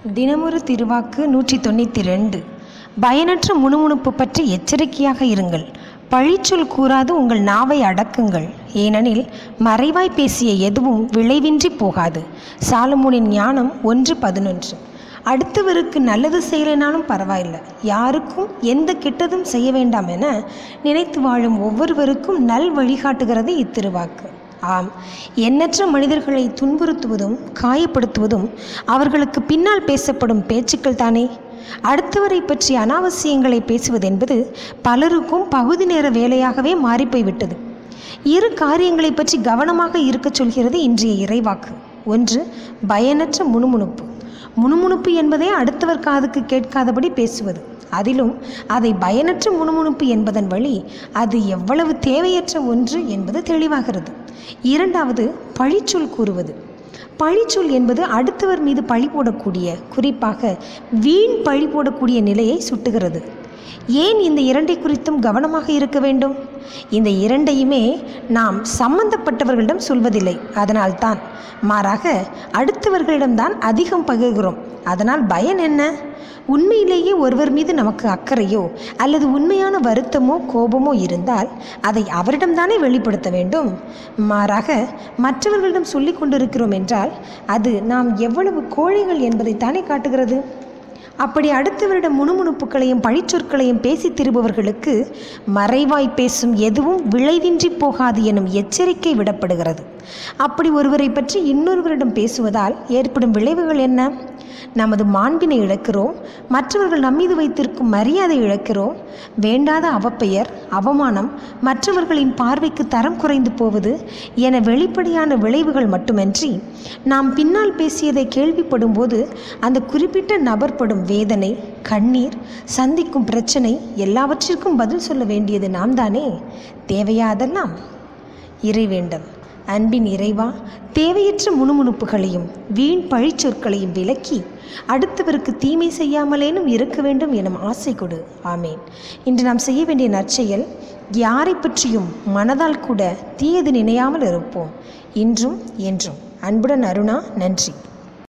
தினமொரு திருவாக்கு நூற்றி தொண்ணூற்றி ரெண்டு பயனற்ற முணுமுணுப்பு பற்றி எச்சரிக்கையாக இருங்கள் பழிச்சொல் கூறாது உங்கள் நாவை அடக்குங்கள் ஏனெனில் மறைவாய் பேசிய எதுவும் விளைவின்றி போகாது சாலமோனின் ஞானம் ஒன்று பதினொன்று அடுத்தவருக்கு நல்லது செய்யலைனாலும் பரவாயில்லை யாருக்கும் எந்த கெட்டதும் செய்ய வேண்டாம் என நினைத்து வாழும் ஒவ்வொருவருக்கும் நல் வழிகாட்டுகிறது இத்திருவாக்கு ஆம் எண்ணற்ற மனிதர்களை துன்புறுத்துவதும் காயப்படுத்துவதும் அவர்களுக்கு பின்னால் பேசப்படும் பேச்சுக்கள் தானே அடுத்தவரை பற்றி அனாவசியங்களை பேசுவது என்பது பலருக்கும் பகுதி நேர வேலையாகவே மாறிப்போய்விட்டது இரு காரியங்களை பற்றி கவனமாக இருக்கச் சொல்கிறது இன்றைய இறைவாக்கு ஒன்று பயனற்ற முணுமுணுப்பு முணுமுணுப்பு என்பதே அடுத்தவர் காதுக்கு கேட்காதபடி பேசுவது அதிலும் அதை பயனற்ற முணுமுணுப்பு என்பதன் வழி அது எவ்வளவு தேவையற்ற ஒன்று என்பது தெளிவாகிறது இரண்டாவது பழிச்சொல் கூறுவது பழிச்சொல் என்பது அடுத்தவர் மீது பழி போடக்கூடிய குறிப்பாக வீண் பழி போடக்கூடிய நிலையை சுட்டுகிறது ஏன் இந்த இரண்டை குறித்தும் கவனமாக இருக்க வேண்டும் இந்த இரண்டையுமே நாம் சம்பந்தப்பட்டவர்களிடம் சொல்வதில்லை அதனால்தான் மாறாக அடுத்தவர்களிடம்தான் அதிகம் பகிர்கிறோம் அதனால் பயன் என்ன உண்மையிலேயே ஒருவர் மீது நமக்கு அக்கறையோ அல்லது உண்மையான வருத்தமோ கோபமோ இருந்தால் அதை அவரிடம்தானே வெளிப்படுத்த வேண்டும் மாறாக மற்றவர்களிடம் சொல்லி கொண்டிருக்கிறோம் என்றால் அது நாம் எவ்வளவு கோழைகள் என்பதைத்தானே காட்டுகிறது அப்படி அடுத்தவரிடம் முணுமுணுப்புகளையும் பழிச்சொற்களையும் பேசித் திருபவர்களுக்கு மறைவாய் பேசும் எதுவும் விளைவின்றி போகாது எனும் எச்சரிக்கை விடப்படுகிறது அப்படி ஒருவரை பற்றி இன்னொருவரிடம் பேசுவதால் ஏற்படும் விளைவுகள் என்ன நமது மாண்பினை இழக்கிறோம் மற்றவர்கள் நம்மீது வைத்திருக்கும் மரியாதை இழக்கிறோம் வேண்டாத அவப்பெயர் அவமானம் மற்றவர்களின் பார்வைக்கு தரம் குறைந்து போவது என வெளிப்படையான விளைவுகள் மட்டுமன்றி நாம் பின்னால் பேசியதை கேள்விப்படும் போது அந்த குறிப்பிட்ட நபர் படும் வேதனை கண்ணீர் சந்திக்கும் பிரச்சனை எல்லாவற்றிற்கும் பதில் சொல்ல வேண்டியது நாம் தானே தேவையா அதெல்லாம் இறைவேண்டல் அன்பின் இறைவா தேவையற்ற முணுமுணுப்புகளையும் வீண் பழிச்சொற்களையும் விலக்கி அடுத்தவருக்கு தீமை செய்யாமலேனும் இருக்க வேண்டும் எனும் ஆசை கொடு ஆமேன் இன்று நாம் செய்ய வேண்டிய நற்செயல் யாரை பற்றியும் மனதால் கூட தீயது நினையாமல் இருப்போம் இன்றும் என்றும் அன்புடன் அருணா நன்றி